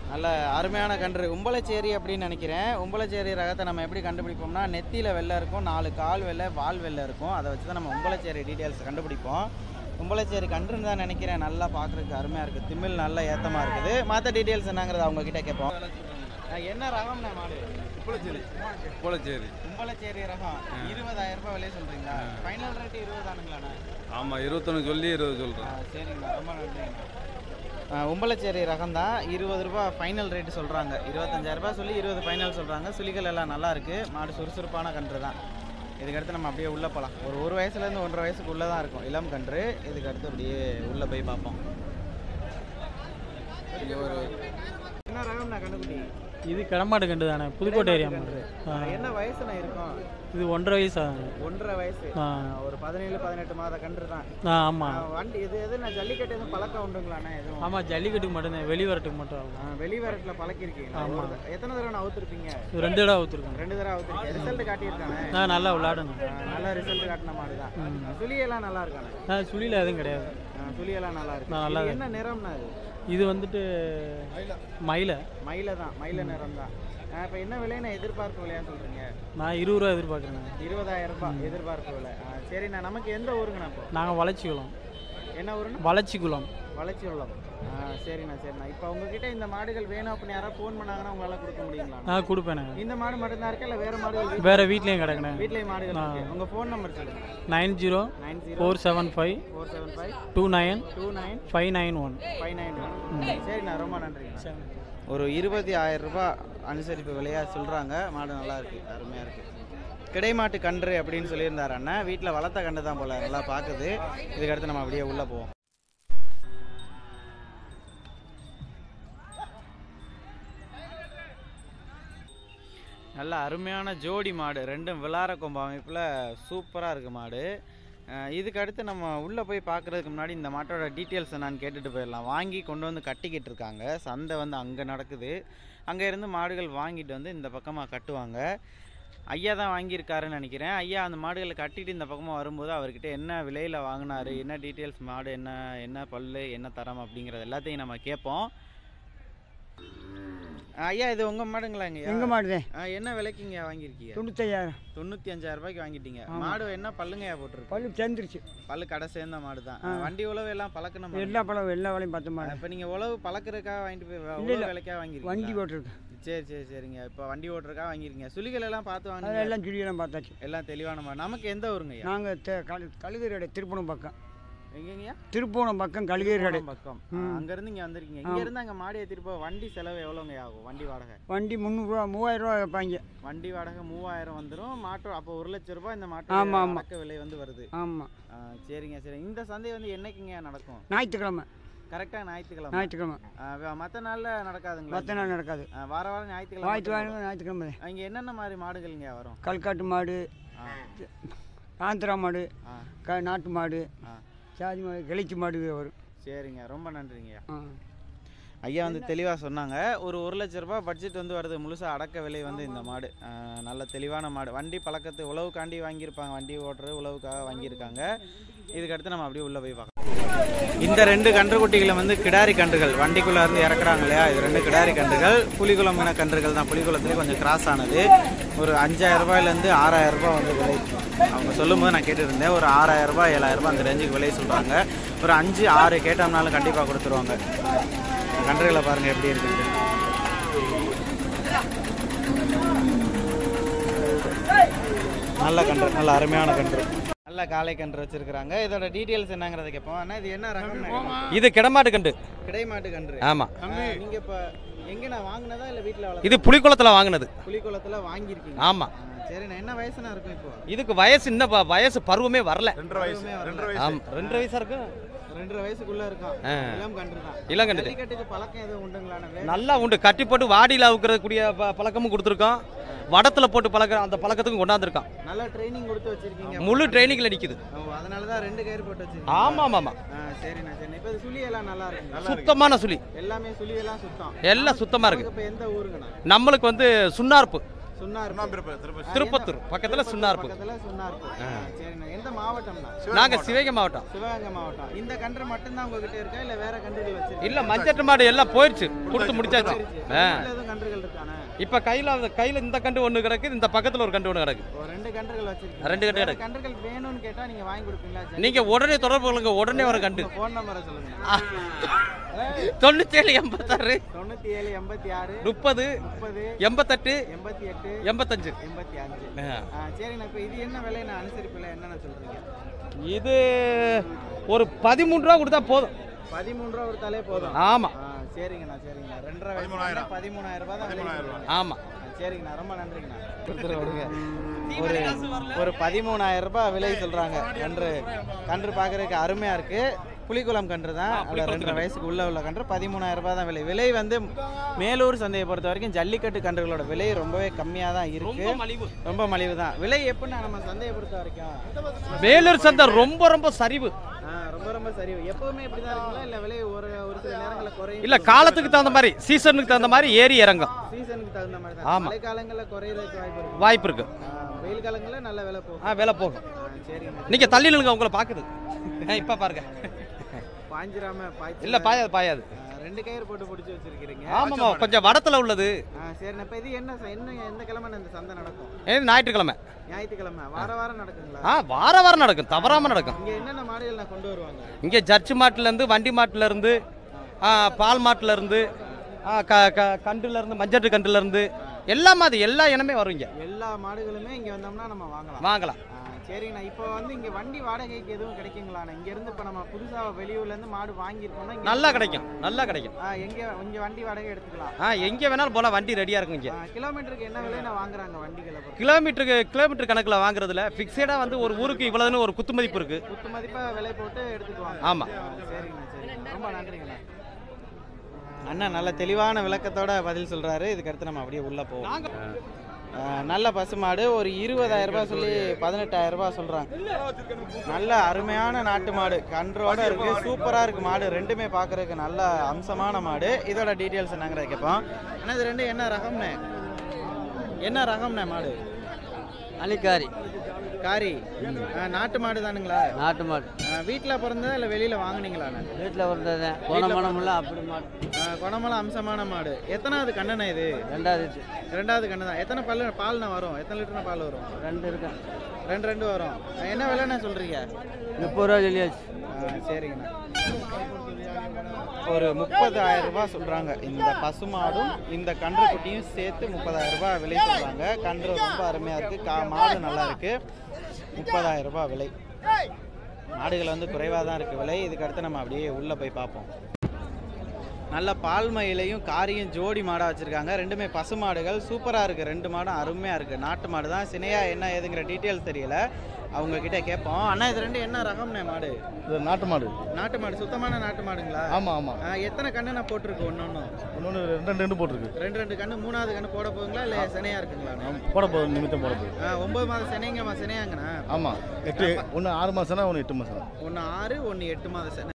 நல்ல அருமையான கன்று உம்பளச்சேரி அப்படின்னு நினைக்கிறேன் உம்பளச்சேரி ரகத்தை நம்ம எப்படி கண்டுபிடிப்போம்னா நெத்தியில் வெள்ளை இருக்கும் நாலு கால் வெள்ளை வால் வெள்ளை இருக்கும் அதை வச்சு தான் நம்ம உம்பளச்சேரி டீட்டெயில்ஸ் கண்டுபிடிப்போம் உம்பளச்சேரி கன்றுன்னு தான் நினைக்கிறேன் நல்லா பார்க்குறதுக்கு அருமையாக இருக்குது திமிழ் நல்ல ஏத்தமாக இருக்குது மற்ற டீட்டெயில்ஸ் என்னங்கிறத அவங்க கிட்ட கேட்போம் அஹ் என்ன ரகம்ண்ணே மாடு புலச்சேரி புலச்சேரி உம்பளச்சேரி ரகம் இருபதாயிரம் ரூபாய் விலையை சொல்கிறீங்களா ஃபைனல் ரேட்டு இருபதானுங்களாண்ணா ஆமாம் இருபத்தொன்று சொல்லி இருபது சொல்கிறேன் ஆ, சரிங்கண்ணா ரொம்ப நன்றிங்கண்ணா ஆ, உம்பளச்சேரி ரகம் தான் இருபது ரூபா ஃபைனல் ரேட்டு சொல்கிறாங்க இருபத்தஞ்சாயிரம் ரூபாய் சொல்லி இருபது ஃபைனல் சொல்கிறாங்க சுளிகள் எல்லாம் நல்லா இருக்குது மாடு சுறுசுறுப்பான கன்று தான் இதுக்கடுத்து நம்ம அப்படியே உள்ளே போகலாம் ஒரு ஒரு வயசுலேருந்து ஒன்றரை வயசுக்கு உள்ளே தான் இருக்கும் இளம் கன்று இதுக்கடுத்து அப்படியே உள்ளே போய் பார்ப்போம் இது ஒரு என்ன ரகம்ண்ணா கண்ணுக்குட்டி இது கடமாடு கண்டு தானே புதுக்கோட்டை ஏரியா மாடு ஆ, என்ன வயசுண்ணா இருக்கும் இது ஒன்றரை வயசு ஆகுது ஒன்றரை வயசு ஆ. ஆ, ஒரு பதினேழு பதினெட்டு மாத கன்று தான் ஆ ஆமாம் ஆ, வண்டி இது எது நான் ஜல்லிக்கட்டு எதுவும் பழக்கம் உண்டுங்களாண்ணா எதுவும் ஆமாம் ஜல்லிக்கட்டுக்கு மட்டும்தான் வெளிவரட்டுக்கு மட்டும் ஆகும் ஆ, வெளிவரத்தில் பழக்கிருக்கீங்களா ஆமா. ஒரு த- எத்தனை தடவை நான் அவுத்துருப்பீங்க இது ரெண்டு இடம் ஊற்றுருக்கோம் ரெண்டு தடவை அவுத்துருக்கேன் ரிசல்ட் காட்டியிருக்கானே நான் நல்லா விளாடணும் ஆ, நல்லா ரிசல்ட் காட்டின மாதிரி தான் ம். சுழியெல்லாம் நல்லா இருக்கானே நான் சுழியில் எதுவும் கிடையாது ஆ, சுழியெல்லாம் நல்லா இருக்கு நான் நல்லா இது என்ன நிறம்னா இது இது வந்துட்டு மயிலை மயில தான் மயில நிறம் தான் இப்போ என்ன விலைன்னு எதிர்பார்ப்பு விலையா சொல்றீங்க நான் இருபது ரூபா எதிர்பார்க்குறேன் இருபதாயிரம் ரூபாய் எதிர்பார்ப்பு விலை ஆ, சரிண்ணா நமக்கு எந்த ஊருங்கண்ணா இப்போ நாங்கள் வளர்ச்சிக்குளம் என்ன ஊருண்ணா வளர்ச்சிக்குளம் வளர்ச்சி உள்ளம் ஆ சரிண்ணா சரிண்ணா இப்போ உங்ககிட்ட இந்த மாடுகள் வேணும் அப்படின்னு யாராவது ஃபோன் பண்ணாங்கன்னா உங்களால் கொடுக்க முடியுங்களா நான் கொடுப்பேனே இந்த மாடு மட்டும்தான் இருக்கா இல்லை வேற மாடுகள் வீட்ல- வேறு வீட்லேயும் கிடக்குண்ணே வீட்லயும் மாடுகள் இருக்கு உங்க ஃபோன் நம்பர் சொல்லுங்க nine zero nine zero four seven five four seven five two nine two nine five nine one five nine one சரிண்ணா ரொம்ப நன்றிங்க ஒரு இருபத்தி ஆயிரம் ரூபாய் அனுசரிப்பு விலையா சொல்றாங்க மாடு நல்லா இருக்கு அருமையா இருக்கு கிடைமாட்டு கன்று அப்படின்னு சொல்லியிருந்தாரு அண்ணன் வீட்டில் வளர்த்த கன்று தான் போல நல்லா பார்க்குது இதுக்கடுத்து நம்ம அப்படியே உள்ளே போவோம் நல்ல அருமையான ஜோடி மாடு ரெண்டும் விளார கொம்பு அமைப்பில் சூப்பராக இருக்குது மாடு அஹ் இதுக்கு அடுத்து நம்ம உள்ளே போய் பார்க்குறதுக்கு முன்னாடி இந்த மாட்டோட டீட்டெயில்ஸ் நான் கேட்டுட்டு போயிடலாம் வாங்கி கொண்டு வந்து கட்டிக்கிட்டு இருக்காங்க சந்தை வந்து அங்கே நடக்குது அங்கே இருந்து மாடுகள் வாங்கிட்டு வந்து இந்த பக்கமாக கட்டுவாங்க ஐயா தான் வாங்கியிருக்காருன்னு நினைக்கிறேன் ஐயா அந்த மாடுகளை கட்டிட்டு இந்த பக்கமாக வரும்போது அவர்கிட்ட என்ன விலையில் வாங்கினாரு என்ன டீட்டெயில்ஸ் மாடு என்ன என்ன பல்லு என்ன தரம் அப்படிங்கிறது எல்லாத்தையும் நம்ம கேட்போம் ஐயா இது உங்கள் மாடுங்களாங்க எங்க மாடுதே என்ன விலைக்குங்க வாங்கியிருக்கீங்க தொண்ணூத்தையாயிரம் தொண்ணூற்றி அஞ்சாயிரம் ரூபாய்க்கு வாங்கிட்டீங்க மாடு என்ன பல்லுங்கயா போட்டிருக்கு பல்லு சேர்ந்துருச்சு பல்லு கடை சேர்ந்த மாடு தான் வண்டி உழவு எல்லாம் பழக்கணும் எல்லா பழம் எல்லா வேலையும் பத்து மாடு இப்போ நீங்கள் உழவு பழக்கிறதுக்காக வாங்கிட்டு போய் இல்ல, உழவு இல்ல. விலைக்காக வாங்கிருக்கீங்க வண்டி ஓட்டுருக்கு சரி சரி சரிங்க இப்போ வண்டி ஓட்டுறதுக்காக வாங்கிருக்கீங்க சுழிகள் எல்லாம் பார்த்து வாங்க அதெல்லாம் சுடியெல்லாம் பார்த்தாச்சு எல்லாம் தெளிவான மாடு நமக்கு எந்த ஊருங்கய்யா நாங்கள் கழு கழுகர் கடை திருப்பணம் பக்கம் எங்கங்கய்யா திருப்போணம் பக்கம் கழுகர் கடை திருப்போணம் பக்கம் ஆ, அங்கிருந்து இங்கே வந்திருக்கீங்க இங்க இருந்து அங்கே மாடு ஏற்றிட்டு போக வண்டி செலவு எவ்வளோங்க ஆகும் வண்டி வாடகை வண்டி முந்நூறுரூவா மூவாயிரம் ரூபா வைப்பாங்க வண்டி வாடகை மூவாயிரம் வந்துடும் மாட்டு அப்போ ஒரு லட்ச ரூபாய் இந்த மாட்டு ஆமா, ஆமா. அடக்க விலை வந்து வருது ஆமாம் ஆ, சரிங்க சரி இந்த சந்தை வந்து என்னைக்குங்க நடக்கும் ஞாயிற்றுக்கிழமை கரெக்டாக ஞாயிற்றுக்கிழமை ஞாயிற்றுக்கிழமை மற்ற நாளில் நடக்காதுங்களா மற்ற நாள் நடக்காது ஆ, வார வாரம் ஞாயிற்றுக்கிழமை ஞாயிற்றுக்கிழமை ஞாயிற்றுக்கிழமை அங்கே என்னென்ன மாதிரி மாடுகள்ங்க வரும் கல்காட்டு மாடு ஆ ஆந்திரா மாடு ஆ க நாட்டு மாடு ஆ சாதி மாடு கிளைச்சி மாடு வரும் சரிங்க ரொம்ப நன்றிங்கய்யா ஆ ஐயா வந்து தெளிவாக சொன்னாங்க ஒரு ஒரு லட்ச ரூபாய் பட்ஜெட் வந்து வருது முழுசாக அடக்க விலை வந்து இந்த மாடு ஆ, நல்ல தெளிவான மாடு வண்டி பழக்கத்து உழவுக்காண்டி வாங்கியிருப்பாங்க வண்டி ஓட்டுறது உழவுக்காக வாங்கியிருக்காங்க இதுக்கடுத்து நம்ம அப்படியே உள்ளே போய் பார்க்கலாம் இந்த ரெண்டு கன்றுக்குட்டிகளை வந்து கிடாரி கன்றுகள் வண்டிக்குள்ளே இருந்து இறக்குறாங்க இல்லையா இது ரெண்டு கிடாரி கன்றுகள் புலிகுளம் இன கன்றுகள் தான் புலிகுளத்துலேயே கொஞ்சம் கிராஸ் ஆனது ஒரு அஞ்சாயிரம் ரூபாயிலேருந்து ஆறாயிரம் ரூபாய் வந்து விலை அவங்க சொல்லும்போது நான் கேட்டுருந்தேன் ஒரு ஆறாயிரம் ரூபாய் ஏழாயிரம் ரூபாய் அந்த ரேஞ்சுக்கு விலை சொல்கிறாங்க ஒரு அஞ்சு ஆறு கேட்டோம்னாலும் கண்டிப்பாக கொடுத்துருவாங்க கன்றுகளை பாருங்கள் எப்படி இருக்குது நல்ல கன்று நல்ல அருமையான கன்று நல்ல காளை கன்று வச்சிருக்காங்க இதோட டீடைல்ஸ் என்னங்கறத கேட்போம் அண்ணா இது என்ன ரகம் இது கிடமாட்டு கண்டு கிடைமாட்டு கன்று ஆமாம் ஆ, நீங்க இப்ப எங்க நான் வாங்குனதா இல்ல வீட்ல வளர்த்த இது புலிக்குளத்தில் வாங்கினது புலிக்குளத்துல வாங்கியிருக்கீங்க ஆமாம் ஆ, சரிண்ணா என்ன வயசுனா இருக்கும் இப்போ இதுக்கு வயசு இன்னும் ப- வயசு பருவமே வரல ரெண்டரை வயசு ரெண்டரை ஆமாம் ரெண்டு வயசா இருக்கு ரெண்டரை வயசுக்குள்ள இருக்கும் ஆ. இளம் கன்று தான் இளங்கன்று. ஜல்லிக்கட்டுக்கு பழக்கம் எதுவும் உண்டுங்களாண்ணா நல்லா உண்டு கட்டி போட்டு வாடியில் அவுக்கிறக்கூடிய ப பழக்கமும் கொடுத்துருக்கோம் வடத்தில் போட்டு பழக்கிற அந்த பழக்கத்துக்கும் கொண்டாந்துருக்கான் நல்லா ட்ரைனிங் கொடுத்து வச்சிருக்கீங்க முழு ட்ரைனிங்கில் நிற்குது ஓ, அதனால தான் ரெண்டு கயிறு போட்டு வச்சிருக்கீங்க ஆமாம் ஆமாம் ஆ, சரிண்ணா சரிண்ணா இப்போ இது சுழி எல்லாம் நல்லா இருக்கு சுத்தமான சுழி எல்லாமே சுழி எல்லாம் சுத்தம் எல்லாம் சுத்தமாக இருக்கு இப்போ எந்த ஊருங்கண்ணா நம்மளுக்கு வந்து சுண்ணார்ப்பு சுன்னார்பு திருப்பத்தூர் பக்கத்துல சுன்னார்பு பக்கத்துல சுன்னார்பு ஆ, சரிண்ணா எந்த மாவட்டம்னா நாங்க சிவகங்கை மாவட்டம் சிவகங்கை மாவட்டம் இந்த கன்று மட்டும்தான் உங்ககிட்ட இருக்கா இல்ல வேற கன்றுகள் வச்சிருக்கீங்க இல்ல மஞ்சட்டு மாடு எல்லாம் போயிடுச்சு கொடுத்து முடிச்சாச்சு ஆ. வீட்ல எதுவும் கன்றுகள் இருக்கானே இப்ப கையில அந்த கையில இந்த கண்டு ஒண்ணு கிடக்கு இந்த பக்கத்துல ஒரு கண்டு ஒண்ணு கிடக்கு ஒரு ரெண்டு கன்றுகள் வச்சிருக்கீங்க ரெண்டு கன்று வேற கிடக்கு கன்றுகள் வேணும்னு கேட்டா நீங்க வாங்கி கொடுப்பீங்களா நீங்க உடனே தொடர்பு கொள்ளுங்க உடனே வர கண்டு ஃபோன் நம்பரை சொல்லுங்க தொண்ணூத்தி ஏழு எண்பத்தாறு தொண்ணூத்தி ஏழு எண்பத்தி ஆறு முப்பது முப்பது எண்பத்தெட்டு எண்பத்தி எட்டு எண்பத்தஞ்சு எண்பத்தி அஞ்சு ஆ. ஆ, சரிண்ணா இப்போ இது என்ன விலை நான் அனுசரிப்பில் என்னென்ன சொல்றீங்க இது ஒரு பதிமூணு ரூபா கொடுத்தா போதும் பதிமூணு ரூபா கொடுத்தாலே போதும் ஆமா ஆ, சரிங்கண்ணா சரிங்கண்ணா ரெண்டரை வயசு பதிமூணாயிரம் ரூபாய் தான் விலை சொல்றீங்க. ஆமா ஆ, சரிங்கண்ணா ரொம்ப நன்றிங்கண்ணா கொடுத்துரு விடுங்க ஒரு ஒரு பதிமூணாயிரம் ரூபாய் விலை சொல்றாங்க கன்று கன்று பார்க்கறதுக்கு அருமையா இருக்கு புலிக்குளம் கன்று தான் அதுல ரெண்டரை வயசுக்கு உள்ள உள்ள கன்று பதிமூணாயிரம் ரூபாய் தான் விலை விலை வந்து மேலூர் சந்தையை பொறுத்த வரைக்கும் ஜல்லிக்கட்டு கன்றுகளோட விலை ரொம்பவே கம்மியாக தான் இருக்கு ரொம்ப மலிவு ரொம்ப மலிவு தான் விலை எப்படின்னா நம்ம சந்தையை பொறுத்த வரைக்கும் வேலூர் சந்தை ரொம்ப ரொம்ப சரிவு ஆ, ரொம்ப ரொம்ப சரி எப்பவுமே இப்படி தான் இருக்குங்களா இல்லை விலை ஒரு ஒரு சில நேரங்களில் குறையும் இல்ல காலத்துக்கு தகுந்த மாதிரி சீசனுக்கு தகுந்த மாதிரி ஏறி இறங்கும் சீசனுக்கு தகுந்த மாதிரி தான் ஆமா. மழை காலங்களில் குறையிறதுக்கு வாய்ப்பு இருக்கு வாய்ப்பு இருக்கு ஆ, வெயில் காலங்களில் நல்ல விலை போகும் ஆ வேலை போகும் ஆ, சரிங்க நீங்க தள்ளி நில்லுங்க உங்களை பாக்குது ஆ, இப்ப பாருங்க பாஞ்சிராம பாய்ச்சி இல்ல பாயாது பாயாது ரெண்டு கயிறு போட்டு பிடிச்சி வச்சிருக்கிறீங்க ஆமாமா கொஞ்சம் வடத்துல உள்ளது ஆ, சரிண்ணா இப்போ இது என்ன ச- என்ன எந்த கிழமை இந்த சந்தை நடக்கும் இது ஞாயிற்றுக்கிழமை ஞாயிற்றுக்கிழமை வார வாரம் நடக்குங்களா ஆ வார வாரம் நடக்கும் தவறாம நடக்கும் இங்க என்னென்ன மாடுகள் நான் கொண்டு வருவாங்க இங்கே ஜர்ச்சி மாட்டுல இருந்து வண்டி மாட்டுல இருந்து ஆ, பால் மாட்டுல இருந்து ஆ, க- க- கண்டுல இருந்து மஞ்சட்டு கண்டுல இருந்து எல்லா மாதிரி எல்லா இனமே வரும் இங்க எல்லா மாடுகளுமே இங்க வந்தோம்னா நம்ம வாங்கலாம் வாங்கலாம் ஆ, சரிங்கண்ணா இப்போ வந்து இங்க வண்டி வாடகைக்கு எதுவும் கிடைக்குங்களாண்ணா இங்க இருந்து இப்போ நம்ம புதுசா வெளியூர்ல இருந்து மாடு வாங்கியிருக்கோம்னா இங்க நல்லா கிடைக்கும் நல்லா கிடைக்கும் ஆ, எங்க இங்க வண்டி வாடகை எடுத்துக்கலாம் ஆ எங்க வேணாலும் போல வண்டி ரெடியா இருக்கும் இங்க ஆ, கிலோமீட்டருக்கு என்ன விலையில வாங்குறாங்க வண்டிகளை பொறுத்து கிலோமீட்டருக்கு கிலோமீட்டர் கணக்குல வாங்குறதுல ஃபிக்ஸடா வந்து ஒரு ஊருக்கு இவ்வளவுன்னு ஒரு குத்து மதிப்பு இருக்கு குத்து மதிப்பா விலை போட்டு எடுத்துக்குவாங்க ஆமா ஆ, சரிங்கண்ணா சரிங்கண்ணா ரொம்ப நன்றிங்கண்ணா அண்ணா நல்ல தெளிவான விளக்கத்தோட பதில் சொல்றாரு இதுக்கடுத்து நம்ம அப்படியே உள்ள போவோம் ஆ, நல்ல பசுமாடு ஒரு இருபதாயிரம் ரூபாய் சொல்லி பதினெட்டாயிரம் ரூபாய் சொல்றாங்க நல்ல அருமையான நாட்டு மாடு கன்றோட இருக்கு சூப்பரா இருக்கு மாடு ரெண்டுமே பார்க்கறதுக்கு நல்ல அம்சமான மாடு இதோட டீட்டெயில்ஸ் என்னங்கிறத கேட்போம் அண்ணா இது ரெண்டு என்ன ரகம்ண்ணே என்ன ரகம்ண்ணே மாடு அலிக்காரி காரி ஆ, நாட்டு மாடு தானுங்களா நாட்டு மாடு வீட்டில் பிறந்ததா இல்லை வெளியில் வாங்குனீங்களாண்ணே வீட்டில் வந்தது குணமணம்ல அப்படி மாடு ஆ, குணமலம் அம்சமான மாடு எத்தனாவது கண்ணண்ணா இது ரெண்டாவது இது. ரெண்டாவது கண்ணு தான் எத்தனை பல்லு பால்ண்ணா வரும் எத்தனை லிட்டர்னா பால் வரும் ரெண்டு இருக்கேன் ரெண்டு ரெண்டு வரும் ஆ, என்ன விலைண்ணா சொல்கிறீங்க முப்பது ரூபா சொல்லியாச்சு சரிங்கண்ணா ஒரு முப்பதாயிரம் ரூபாய் சொல்கிறாங்க இந்த பசுமாடும் இந்த கன்று குட்டியும் சேர்த்து முப்பதாயிரம் ரூபாய் விலை சொல்கிறாங்க கன்று ரொம்ப அருமையாக இருக்குது கா மாடு நல்லா இருக்குது முப்பதாயிரம் ரூபாய் விலை மாடுகள் வந்து குறைவாக தான் இருக்குது விலை இதுக்கு அடுத்து நம்ம அப்படியே உள்ளே போய் பார்ப்போம் நல்ல பால் மயிலையும் காரியும் ஜோடி மாடாக வச்சுருக்காங்க ரெண்டுமே பசு மாடுகள் சூப்பராக இருக்குது ரெண்டு மாடும் அருமையாக இருக்குது நாட்டு மாடு தான் சினையா என்ன ஏதுங்கிற டீட்டெயில்ஸ் தெரியல அவங்க கிட்ட கேட்போம் அண்ணா இது ரெண்டு என்ன ரகம்ண்ணே மாடு இது நாட்டு மாடு நாட்டு மாடு சுத்தமான நாட்டு மாடுங்களா ஆமாம் ஆமாம் ஆ, எத்தனை கண்ணு நான் போட்டிருக்கு ஒன்று ஒன்று இன்னொன்று ரெண்டு ரெண்டு போட்டிருக்கு ரெண்டு ரெண்டு கண்ணு மூணாவது கண்ணு போட போகுங்களா இல்லை சினையா இருக்குங்களா போட போகுது நிமித்தம் போட போகுது ஆ ஒம்பது மாதம் சினைங்கம்மா சினையாங்கண்ணா ஆமாம் எட்டு ஒன்று ஆறு மாதம்னா ஒன்று எட்டு மாதம் ஒன்று ஆறு ஒன்று எட்டு மாதம் சினை